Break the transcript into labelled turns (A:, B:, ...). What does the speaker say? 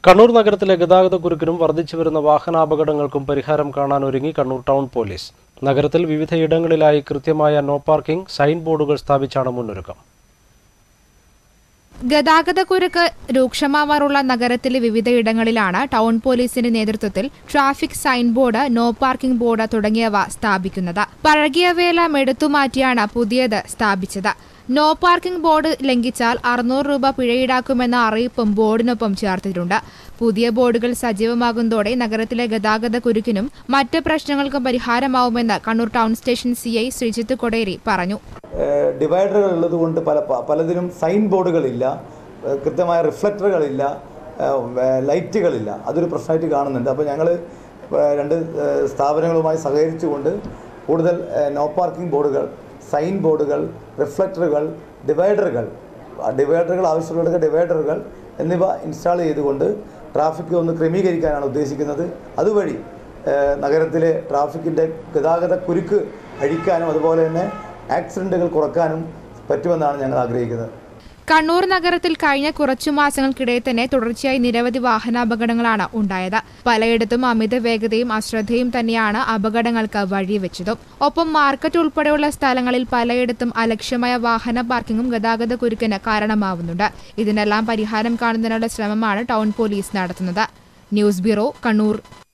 A: കണ്ണൂർ നഗരത്തിലെ ഗതാഗതക്കുരുക്കിനും വർദ്ധിച്ചു വരുന്ന വാഹനാപകടങ്ങൾക്കും പരിഹാരം കാണാൻ ഒരുങ്ങി കണ്ണൂർ ടൗൺ പോലീസ് നഗരത്തിൽ വിവിധയിടങ്ങളിലായി കൃത്യമായ നോ പാർക്കിംഗ് സൈൻ ബോർഡുകൾ സ്ഥാപിച്ചാണ് മുന്നൊരുക്കം
B: ഗതാഗതക്കുരുക്ക് രൂക്ഷമാവാറുള്ള നഗരത്തിലെ വിവിധയിടങ്ങളിലാണ് ടൗൺ പോലീസിന്റെ നേതൃത്വത്തിൽ traffic sign board no parking board തുടങ്ങിയവ സ്ഥാപിക്കുന്നത് പഴകിയവയെല്ലാം എടുത്തുമാറ്റിയാണ് പുതിയത് സ്ഥാപിച്ചത് നോ പാർക്കിംഗ് ബോർഡ് ലംഘിച്ചാൽ അറുന്നൂറ് രൂപ പിഴ ഈടാക്കുമെന്ന അറിയിപ്പും ബോർഡിനൊപ്പം ചേർത്തിട്ടുണ്ട് പുതിയ ബോർഡുകൾ സജീവമാകുന്നതോടെ നഗരത്തിലെ ഗതാഗത കുരുക്കിനും മറ്റ് പ്രശ്നങ്ങൾക്കും പരിഹാരമാവുമെന്ന് Kannur town station C I Sreejith Kodery പറഞ്ഞു
C: ഏഹ് ഡിവൈഡറുകൾ ഉള്ളതുകൊണ്ട് പല പ- പലതിലും സൈൻ ബോർഡുകളില്ല ഏഹ് കൃത്യമായ റിഫ്ലക്ടറുകളില്ല ഏഹ് വേ- ലൈറ്റുകളില്ല അതൊരു പ്രശ്നമായിട്ട് കാണുന്നുണ്ട് അപ്പോൾ ഞങ്ങൾ രണ്ട് ഏഹ് സ്ഥാപനങ്ങളുമായി സഹകരിച്ചുകൊണ്ട് കൂടുതൽ ഏഹ് നോ പാർക്കിംഗ് ബോർഡുകൾ സൈൻ ബോർഡുകൾ റിഫ്ലക്ടറുകൾ ഡിവൈഡറുകൾ ആ ഡിവൈഡറുകൾ ആവശ്യമുള്ള ഡിവൈഡറുകൾ എന്നിവ ഇൻസ്റ്റാൾ ചെയ്തുകൊണ്ട് ട്രാഫിക് ഒന്ന് ക്രമീകരിക്കാനാണ് ഉദ്ദേശിക്കുന്നത് അതുവഴി ഏഹ് നഗരത്തിലെ ട്രാഫിക്കിൻ്റെ ഗതാഗത കുരുക്ക് അഴിക്കാനും അതുപോലെ തന്നെ ആക്സിഡൻറ്റുകൾ കുറക്കാനും പറ്റുമെന്നാണ് ഞങ്ങൾ ആഗ്രഹിക്കുന്നത്
B: കണ്ണൂർ നഗരത്തിൽ കഴിഞ്ഞ കുറച്ചു മാസങ്ങൾക്കിടെ തന്നെ തുടർച്ചയായി നിരവധി വാഹനാപകടങ്ങളാണ് ഉണ്ടായത് പലയിടത്തും അമിത വേഗതയും അശ്രദ്ധയും തന്നെയാണ് അപകടങ്ങൾക്ക് വഴിവെച്ചതും ഒപ്പം മാർക്കറ്റ് ഉൾപ്പെടെയുള്ള സ്ഥലങ്ങളിൽ പലയിടത്തും അലക്ഷ്യമായ വാഹന പാർക്കിങ്ങും ഗതാഗത കുരുക്കിന് കാരണമാവുന്നുണ്ട് ഇതിനെല്ലാം പരിഹാരം കാണുന്നതിനുള്ള ശ്രമമാണ് ടൗൺ പോലീസ് നടത്തുന്നത് ന്യൂസ് ബ്യൂറോ കണ്ണൂർ